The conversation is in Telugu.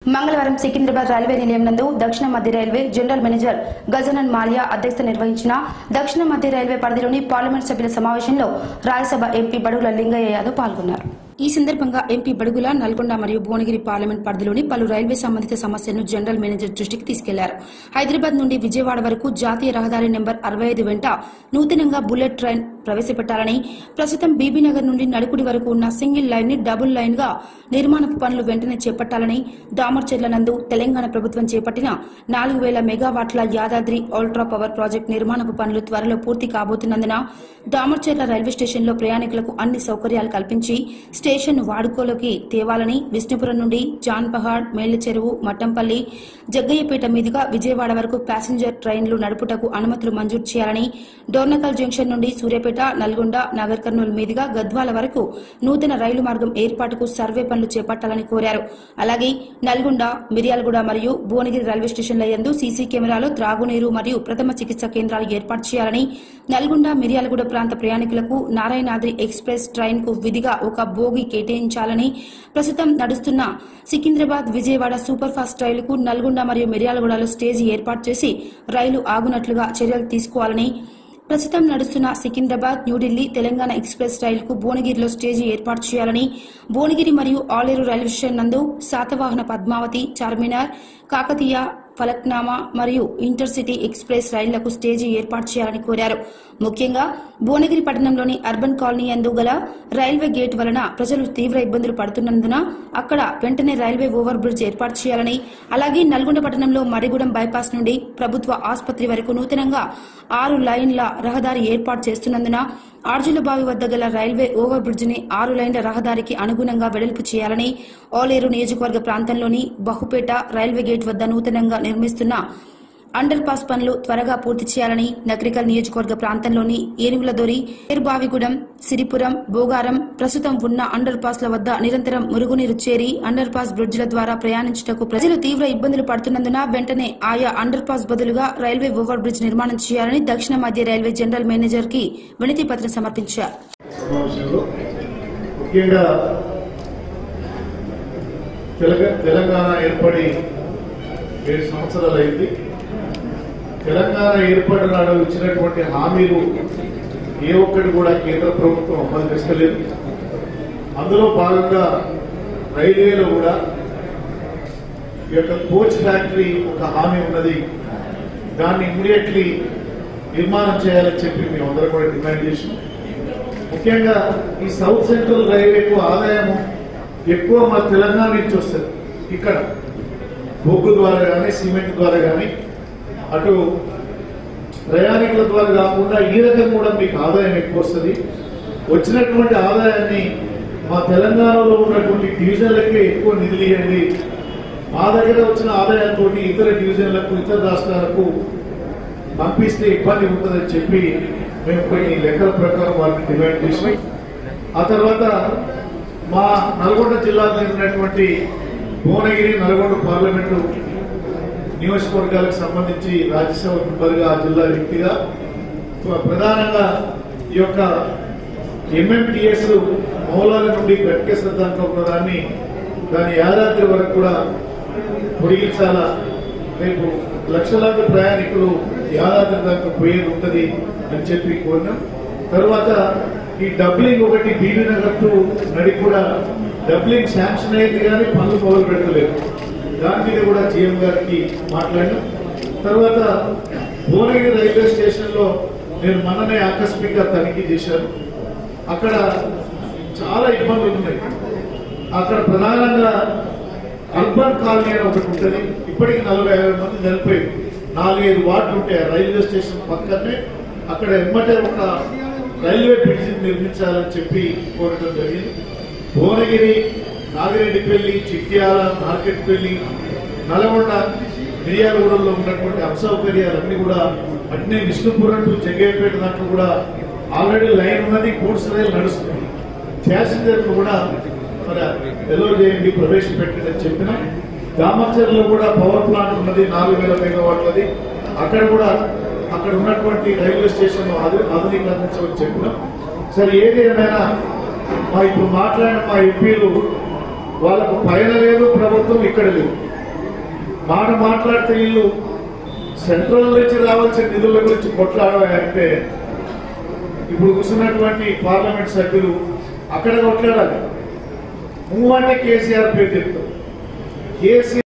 మంగళవారం సికింద్రాబాద్ రైల్వే నిలయం నందు దక్షిణ మధ్య railway general manager Gajanan Mallya అధ్యక్షత నిర్వహించిన దక్షిణ మధ్య రైల్వే పరిధిలోని పార్లమెంట్ సభ్యుల సమావేశంలో రాజ్యసభ ఎంపీ బడుగుల లింగయ్య యాదవ్ పాల్గొన్నారు ఈ సందర్భంగా ఎంపీ బడుగుల నల్గొండ మరియు భువనగిరి పార్లమెంట్ పరిధిలోని పలు రైల్వే సంబంధిత సమస్యలను జనరల్ మేనేజర్ దృష్టికి తీసుకెళ్లారు హైదరాబాద్ నుండి విజయవాడ వరకు జాతీయ రహదారి నెంబర్ అరవై ఐదు వెంట నూతనంగా బుల్లెట్ ట్రైన్ ప్రవేశపెట్టాలని ప్రస్తుతం బీబీనగర్ నుండి నడుకుడి వరకు ఉన్న సింగిల్ లైన్ ని డబుల్ లైన్ గా నిర్మాణపు పనులు వెంటనే చేపట్టాలని దామర్చెర్ల నందు తెలంగాణ ప్రభుత్వం చేపట్టిన నాలుగు వేల మెగావాట్ల యాదాద్రి అల్ట్రా పవర్ ప్రాజెక్టు నిర్మాణపు పనులు త్వరలో పూర్తి కాబోతున్నందున దామర్చెర్ల రైల్వే స్టేషన్లో ప్రయాణికులకు అన్ని సౌకర్యాలు కల్పించి స్టేషన్ వాడుకోలోకి తేవాలని విష్ణుపురం నుండి జాన్ పహాడ్ మేళ్ల చెరువు మట్టంపల్లి జగ్గయ్యపేట మీదుగా విజయవాడ వరకు ప్యాసింజర్ ట్రైన్లు నడుపుటకు అనుమతులు మంజూరు చేయాలని డోర్నకల్ జంక్షన్ నుండి సూర్యాపేట నల్గొండ నగర్ కర్నూలు మీదుగా గద్వాల వరకు నూతన రైలు మార్గం ఏర్పాటుకు సర్వే పనులు చేపట్టాలని కోరారు అలాగే నల్గొండ మిర్యాలగూడ మరియు భువనగిరి రైల్వే స్టేషన్ల యందు సీసీ కెమెరాలు త్రాగునీరు మరియు ప్రథమ చికిత్స కేంద్రాలు ఏర్పాటు చేయాలని నల్గొండ మిర్యాలగూడ ప్రాంత ప్రయాణికులకు నారాయణాద్రి ఎక్స్ప్రెస్ ట్రైన్ కు విధిగా ఒక బోగి కేటాయించాలని ప్రస్తుతం నడుస్తున్న సికింద్రాబాద్ విజయవాడ సూపర్ ఫాస్ట్ రైలుకు నల్గొండ మరియు మిర్యాలగూడలో స్టేజీ ఏర్పాటు చేసి రైలు ఆగునట్లుగా చర్యలు తీసుకోవాలని ప్రస్తుతం నడుస్తున్న సికింద్రాబాద్ న్యూఢిల్లీ తెలంగాణ ఎక్స్ప్రెస్ రైలుకు భువనగిరిలో స్టేజీ ఏర్పాటు చేయాలని భువనగిరి మరియు ఆలేరు రైల్వే స్టేషన్ నందు శాతవాహన పద్మావతి చార్మినార్ కాకతీయ ఫలక్నామా మరియు ఇంటర్సిటీ ఎక్స్ప్రెస్ రైళ్లకు స్టేజీ ఏర్పాటు చేయాలని కోరారు ముఖ్యంగా భువనగిరి పట్టణంలోని అర్బన్ కాలనీ యందు గల రైల్వే గేట్ వలన ప్రజలు తీవ్ర ఇబ్బందులు పడుతున్నందున అక్కడ వెంటనే రైల్వే ఓవర్ బ్రిడ్జ్ ఏర్పాటు చేయాలని అలాగే నల్గొండ పట్టణంలో మరిగూడెం బైపాస్ నుండి ప్రభుత్వ ఆసుపత్రి వరకు నూతనంగా ఆరు లైన్ల రహదారి ఏర్పాటు చేస్తున్నందున ఆర్జులబావి వద్ద గల రైల్వే ఓవర్ బ్రిడ్జ్ ని ఆరు లైన్ల రహదారికి అనుగుణంగా వెడల్పు చేయాలని ఓలేరు నియోజకవర్గ ప్రాంతంలోని బహుపేట రైల్వే గేట్ వద్ద నూతనంగా నిర్మిస్తున్న అండర్ పాస్ పనులు త్వరగా పూర్తి చేయాలని నగరికల్ నియోజకవర్గ ప్రాంతంలోని ఏనుగులదొరి ఏరుబావిగూడెం సిరిపురం బోగారం ప్రస్తుతం ఉన్న అండర్ పాస్ల వద్ద నిరంతరం మురుగునీరు చేరి అండర్ పాస్ బ్రిడ్జిల ద్వారా ప్రయాణించుటకు ప్రజలు తీవ్ర ఇబ్బందులు పడుతున్నందున వెంటనే ఆయా అండర్ పాస్ బదులుగా రైల్వే ఓవర్ బ్రిడ్జ్ నిర్మాణం చేయాలని దక్షిణ మధ్య రైల్వే జనరల్ మేనేజర్ కి వినతి పత్రం సమర్పించారు సమావేశంలో ముఖ్యంగా తెలంగాణ తెలంగాణ ఏర్పడి ఏడు సంవత్సరాలు అయింది తెలంగాణ ఏర్పడిన నాడు ఇచ్చినటువంటి హామీలు ఏ ఒక్కటి కూడా కేంద్ర ప్రభుత్వం అమలు చేస్తలేదు అందులో భాగంగా రైల్వేలో కూడా ఈ యొక్క కోచ్ ఫ్యాక్టరీ ఒక హామీ ఉన్నది దాన్ని ఇమ్మీడియట్లీ నిర్మాణం చేయాలని చెప్పి మేము అందరం కూడా డిమాండ్ చేసినాం ముఖ్యంగా ఈ సౌత్ సెంట్రల్ రైల్వేకు ఆదాయం ఎక్కువ మా తెలంగాణ నుంచి వస్తుంది ఇక్కడ బొగ్గు ద్వారా కానీ సిమెంట్ ద్వారా కానీ అటు ప్రయాణికుల ద్వారా కాకుండా ఈ రకం కూడా మీకు ఆదాయం ఎక్కువ వస్తుంది వచ్చినటువంటి ఆదాయాన్ని మా తెలంగాణలో ఉన్నటువంటి డివిజన్లకే ఎక్కువ నిధులు ఇవ్వండి మా దగ్గర వచ్చిన ఆదాయంతో ఇతర డివిజన్లకు ఇతర రాష్ట్రాలకు పంపిస్తే ఇబ్బంది ఉంటుందని చెప్పి మేము కొన్ని లెక్కల ప్రకారం వారికి డిమాండ్ చేసినాం ఆ తర్వాత మా నల్గొండ జిల్లాకు చెందినటువంటి భువనగిరి నల్గొండ పార్లమెంటు నియోజకవర్గాలకు సంబంధించి రాజ్యసభ మెంబర్గా ఆ జిల్లా వ్యక్తిగా ప్రధానంగా ఈ యొక్క ఎంఎంటిఎస్ మౌలాల నుండి గట్కేశ్వర దాంట్లో ఉన్న దాన్ని దాని యాదాద్రి వరకు కూడా పొడిగించాలా రేపు లక్షలాది ప్రయాణికులు యాదాద్రి దాకా పోయేది ఉంటది అని చెప్పి కోరినాం తర్వాత ఈ డబ్లింగ్ ఒకటి బీబీ నగర్ టు నడి కూడా డబ్లింగ్ శాంక్షన్ అయింది కానీ పనులు మొదలు పెట్టలేదు దాని మీద కూడా జీఎం గారికి మాట్లాడినాం తర్వాత భువనగిరి రైల్వే స్టేషన్ లో నేను మననే ఆకస్మిక తనిఖీ చేశాను అక్కడ చాలా ఇబ్బందులు ఉన్నాయి అక్కడ ప్రధానంగా అర్బన్ కాలనీ అని ఒకటి ఉంటుంది ఇప్పటికి నలభై యాభై మంది చనిపోయి నాలుగైదు వార్డులు ఉంటాయి ఆ రైల్వే స్టేషన్ పక్కనే అక్కడ ఎమ్మటే ఒక రైల్వే బ్రిడ్జ్ నిర్మించాలని చెప్పి కోరడం జరిగింది భువనగిరి నాగిరెడ్డిపల్లి చిట్యాల మార్కెట్పల్లి నల్గొండ మిర్యాలగూడలో ఉన్నటువంటి అసౌకర్యాలన్నీ కూడా అట్నే విష్ణుపురం టు జగ్గయ్యపేట దాంట్లో కూడా ఆల్రెడీ లైన్ ఉన్నది గూడ్స్ రైలు నడుస్తుంది ప్యాసింజర్లు కూడా మరి ఎలో చేయండి ప్రవేశపెట్టండి అని చెప్పిన దామచర్లో కూడా పవర్ ప్లాంట్ ఉన్నది నాలుగు వేల మెగావాట్లది అక్కడ కూడా అక్కడ ఉన్నటువంటి రైల్వే స్టేషన్ ఆధు- ఆధునీకరించమని చెప్పినాం సరే ఏది ఏమైనా మా ఇప్పుడు మాట్లాడిన మా ఎంపీలు వాళ్ళకు పైన లేదు ప్రభుత్వం ఇక్కడ లేదు మాట మాట్లాడితే వీళ్ళు సెంట్రల్ నుంచి రావాల్సిన నిధుల గురించి కొట్లాడాలంటే ఇప్పుడు కూర్చున్నటువంటి పార్లమెంట్ సభ్యులు అక్కడ కొట్లాడాలి నువ్వు అంటే కేసీఆర్ పేరు చెప్తావు కేసీఆర్